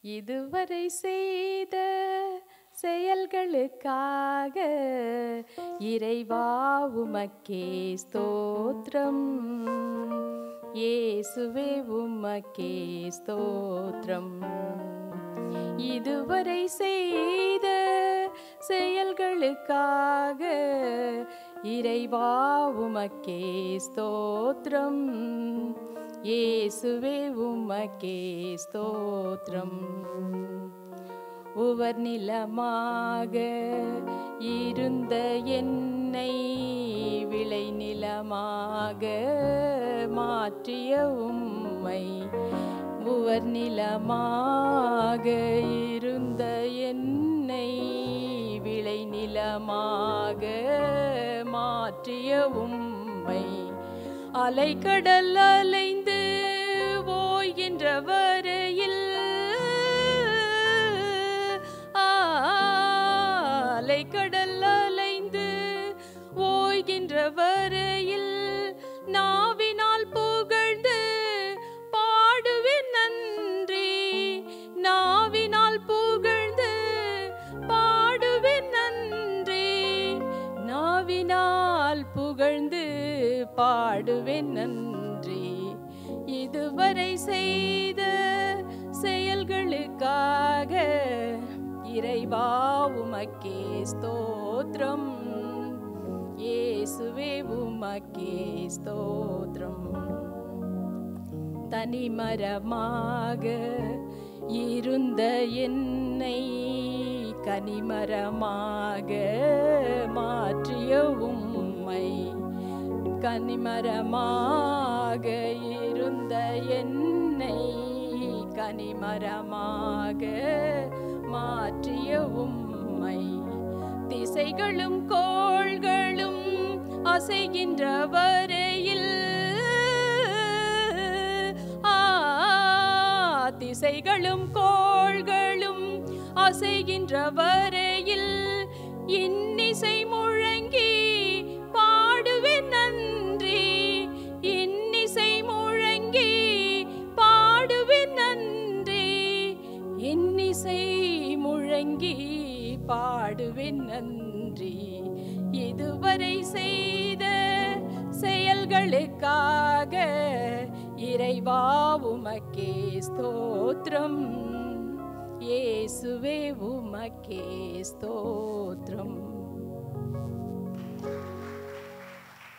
இதுவரை செய்த செயல்களுக்காக இறைவா உமக்கே ஸ்தோத்திரம் இயேசுவே உமக்கே ஸ்தோத்திரம் இதுவரை செய்த செயல்களுக்காக இறைவா உமக்கே ஸ்தோத்திரம் இயேசுவே உமக்கே ஸ்தோத்திரம் உவர் நிலமாக இருந்த என்னை விளை நிலமாக மாற்றிய உம்மை உவர் நிலமாக இருந்த என்னை விளை நிலமாக மாற்றிய உம்மை அலைக்கடல் அலைந்து ஓய்கின்ற வரையில் அலைக்கடல் அலைந்து ஓய்கின்ற வரையில் நாவினால் புகழ்ந்து பாடுவேன் நன்றி நாவினால் புகழ்ந்து பாடுவேன் நன்றி நாவினால் புகழ்ந்து பாடுவேன் நன்றி இதுவரை செய்த செயல்களுக்காக இறைவா உமக்கே ஸ்தோத்திரம் இயேசுவே உமக்கே ஸ்தோத்திரம் தனிமரமாக இருந்த என்னை கனிமரமாக மாற்றிய உம்மை கனிமரமாக இருந்த என்னை கனிமரமாக மாற்றிய உம்மை திசைகளும் கோள்களும் அசைகின்ற வரையில் ஆ, திசைகளும் கோள்களும் அசைகின்ற வரையில் இன்னிசை முழங்கி பாடுவேன் நன்றி இன்னிசை முழங்கி பாடுவேன் நன்றி இன்னிசை முழங்கி பாடுவேன் நன்றி இதுவரை செய்த செயல்களுக்காக இறைவா உமக்கே ஸ்தோத்திரம் இயேசுவே உமக்கே ஸ்தோத்திரம்